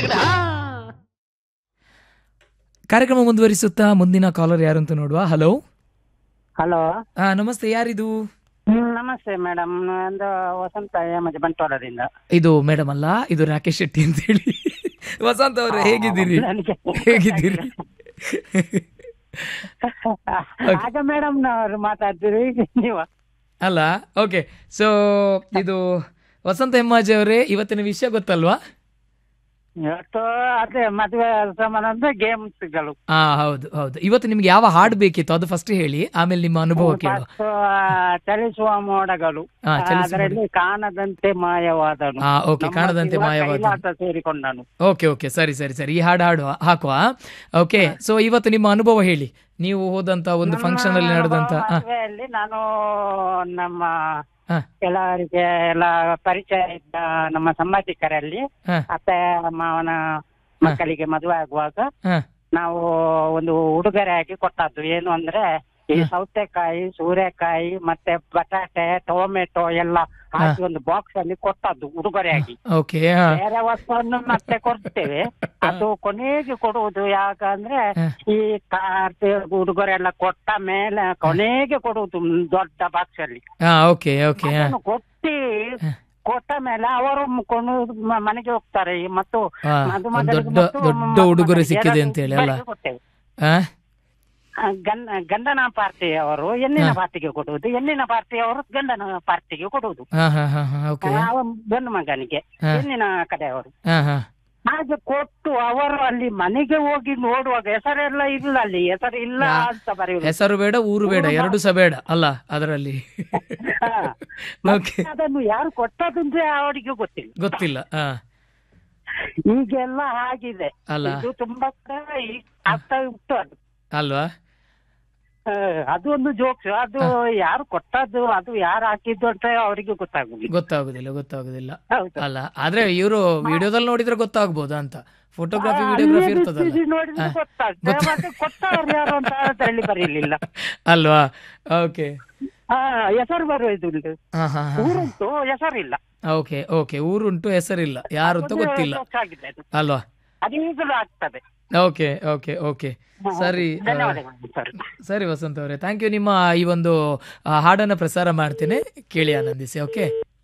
ಕಾರ್ಯಕ್ರಮ ಮುಂದುವರಿಸುತ್ತಾ ಮುಂದಿನ ಕಾಲರ್ ಯಾರು ಅಂತ ನೋಡುವ ಹಲೋ ಹಲೋ ಹಾ ನಮಸ್ತೆ ಯಾರಿದು ನಮಸ್ತೆ ಮೇಡಮ್ ಒಂದು ವಸಂತ ಮತ್ತೆ ಬಂಟ್ವಾಳದಿಂದ ಇದು ಮೇಡಮ್ ಅಲ್ಲ ಇದು ರಾಕೇಶ್ ಶೆಟ್ಟಿ ಅಂತ ಹೇಳಿ ವಸಂತ್ ಅವರೇ ಹೇಗಿದ್ದೀರಿ ನನಗೆ- ಹೇಗಿದ್ದೀರಿ ಆಗ ಮೇಡಮ್ ನವರು ಮಾತಾಡ್ತೀರಿ ನೀವು ಅಲ್ಲ ಓಕೆ ಸೊ ಇದು ವಸಂತ ಹೆಮ್ಮಾಜಿ ಅವರೇ ಇವತ್ತಿನ ವಿಷಯ ಗೊತ್ತಲ್ವಾ ಇವತ್ತು ಅದೇ ಮದುವೆ ಸಂಬಂಧ ಅಂದ್ರೆ ಗೇಮ್ಸ್ಗಳು ಹಾ ಹೌದು ಹೌದು ಇವತ್ತು ನಿಮ್ಗೆ ಯಾವ ಹಾಡು ಬೇಕಿತ್ತು ಅದು ಫಸ್ಟ್ ಹೇಳಿ ಆಮೇಲೆ ನಿಮ್ಮ ಅನುಭವ ಕೇಳುವ ಮತ್ತು ಆ, ಚಲಿಸುವ ಮೋಡಗಳು ಹಾ, ಚಲಿಸುವ ಅದರಲ್ಲಿ ಕಾಣದಂತೆ ಮಾಯವಾದನು ಹಾ ಓಕೆ ನಮ್ಮ ಕಾಣದಂತೆ ಜೀವ ಮಾಯವಾದ ಕೈಲಾಸ ಸೇರಿಕೊಂಡನು ಓಕೆ ಓಕೆ ಸರಿ ಸರಿ ಸರಿ ಈ ಹಾಡು ಹಾಡುವ ಹಾಕುವ ಓಕೆ ಸೊ ಇವತ್ತು ನಿಮ್ಮ ಅನುಭವ ಹೇಳಿ ನೀವು ಹೋದಂತ ಒಂದು ಫಂಕ್ಷನ್ ಅಲ್ಲಿ ನಡೆದಂತ ಹಾ ಮದುವೆಯಲ್ಲಿ ನಾನು ನಮ್ಮ ಹಾ ಕೆಲವರಿಗೆ ಎಲ್ಲ ಪರಿಚಯ ಇದ್ದ ನಮ್ಮ ಸಂಬಂಧಿಕರಲ್ಲಿ ಹಾ ಅತ್ತೆ ಮಾವನ ಮಕ್ಕಳಿಗೆ ಮದುವೆ ಆಗುವಾಗ ಹಾ ನಾವು ಒಂದು ಉಡುಗೊರೆ ಆಗಿ ಕೊಟ್ಟದ್ದು ಏನು ಅಂದ್ರೆ ಈ ಸೌತೆಕಾಯಿ ಸೂರ್ಯಕಾಯಿ ಮತ್ತೆ ಬಟಾಟೆ ಟೊಮೆಟೊ ಎಲ್ಲ ಹಾಕಿ ಒಂದು ಬಾಕ್ಸ್ ಅಲ್ಲಿ ಕೊಟ್ಟದ್ದು ಉಡುಗೊರೆಯಾಗಿ ಓಕೆ ಹಾ ಬೇರೆ ವಸ್ತುವನ್ನು ಮತ್ತೆ ಕೊಡ್ತೇವೆ ಅದು ಕೊನೆಗೆ ಕೊಡುವುದು ಯಾಕಂದ್ರೆ ಹ. ಈ ಕಾರ್ತಿ ಉಡುಗೊರೆ ಎಲ್ಲ ಕೊಟ್ಟ ಮೇಲೆ ಕೊನೆಗೆ ಕೊಡುವುದು ಒಂದು ದೊಡ್ಡ ಬಾಕ್ಸ್ ಅಲ್ಲಿ ಹಾ ಓಕೆ ಓಕೆ ಹಾ ಅದನ್ನು ಕೊಟ್ಟಿ ಕೊಟ್ಟ ಮೇಲೆ ಅವರು ಕೊಂಡು ಮ- ಮನೆಗೆ ಹೋಗ್ತಾರೆ ಈ ಮತ್ತು ಹಾ, ಮದು ಒಂದು ಮಗಳಿಗೆ ದೊಡ್ಡ ಮತ್ತು ದೊಡ್ಡ ಮ- ಉಡುಗೊರೆ ಮಗನಿಗೆ ಸಿಕ್ಕಿದೆ ಎರಡು ಅಂತ ಹೇಳಿ ಅಲ್ಲ ಉಡುಗೊರೆ ಕೊಡ್ತೇವೆ. ಹಾ ಆ, ಗಂಡ ಗಂಡನ ಪಾರ್ಟಿಯವರು ಹೆಣ್ಣಿನ ಪಾರ್ಟಿಗೆ ಕೊಡುವುದು ಹೆಣ್ಣಿನ ಪಾರ್ಟಿಯವರು ಗಂಡನ ಪಾರ್ಟಿಗೆ ಕೊಡುವುದು ಹಾ ಹಾ ಹಾ ಹಾ ಓಕೆ ಆ, ಅವ ಗಂಡು ಮಗನಿಗೆ ಹಾ. ಹೆಣ್ಣಿನ ಕಡೆಯವರು ಹಾ ಹಾ ಹಾಗೆ ಕೊಟ್ಟು ಅವರು ಅಲ್ಲಿ ಮನೆಗೆ ಹೋಗಿ ನೋಡುವಾಗ ಹೆಸರೆಲ್ಲ ಇಲ್ಲ ಅಲ್ಲಿ ಹೆಸರು ಇಲ್ಲ ಯಾ- ಅಂತ ಬರೆಯುವುದು ಹೆಸರು ಬೇಡ ಊರು ಬೇಡ ಎರಡು ಸಹ ಬೇಡ ಅಲ್ಲ ಅದರಲ್ಲಿ ಹಾ. ಓಕೆ ಮತ್ತೆ ಅದನ್ನು ಯಾರು ಕೊಟ್ಟದಂದ್ರೆ ಅವರಿಗೆ ಗೊತ್ತಿಲ್ಲ ಗೊತ್ತಿಲ್ಲ ಹಾ ಈಗೆಲ್ಲ ಆಗಿದೆ ಅಲ್ಲ ಇದು ತುಂಬಾ ಕಡೆ ಈ ಆಗ್ತಾ ಉಂಟು ಅದು ಅಲ್ವಾ ಆ, ಅದು ಒಂದು ಜೋಕ್ಸ್ ಅದು ಯಾರು ಕೊಟ್ಟದ್ದು ಅದು ಯಾರು ಹಾಕಿದ್ದು ಅಂತ ಅವರಿಗೆ ಗೊತ್ತಾಗುದಿಲ್ಲ ಗೊತ್ತಾಗುದಿಲ್ಲ ಗೊತ್ತಾಗುದಿಲ್ಲ ಹೌದು ಅಲ್ಲ ಆದ್ರೆ ಇವರು ವಿಡಿಯೋದಲ್ಲಿ ನೋಡಿದ್ರೆ ಗೊತ್ತಾಗ್ಬೋದು ಅಂತ ಫೋಟೋಗ್ರಫಿ ವಿಡಿಯೋಗ್ರಫಿ ಇರ್ತದಲ್ಲ ಅಲ್ಲಿ ನೋಡಿದ್ರೆ ಹಾ. ಗೊತ್ತಾಗ್ತದೆ ಮತ್ತೆ ಕೊಟ್ಟವರು ಯಾರು ಅಂತ ಹೇಳಿ ಬರೀಲಿಲ್ಲ ಅಲ್ವಾ ಓಕೆ ಆ ಹೆಸರು ಬರುವುದುಂಟು ಹಾ ಹಾ ಹಾ ಊರುಂಟು ಹೆಸರಿಲ್ಲ ಓಕೆ ಓಕೆ ಊರುಂಟು ಹೆಸರಿಲ್ಲ ಯಾರು ಅಂತ ಒಂದು ಗೊತ್ತಿಲ್ಲ jokes ಆಗಿದೆ ಅದು. ಅಲ್ವಾ ಅದು ಈಗಲೂ ಆಗ್ತದೆ ಓಕೆ ಓಕೆ ಓಕೆ ಸರಿ ಆ, ಧನ್ಯವಾದಗಳು ಸರ್ ಸರಿ ವಸಂತ್ ಅವರೇ ಥ್ಯಾಂಕ್ ಯು ನಿಮ್ಮ ಈ ಒಂದು ಆ, ಹಾಡನ್ನ ಪ್ರಸಾರ ಮಾಡ್ತೇನೆ ಕೇಳಿ ಆನಂದಿಸಿ ಓಕೆ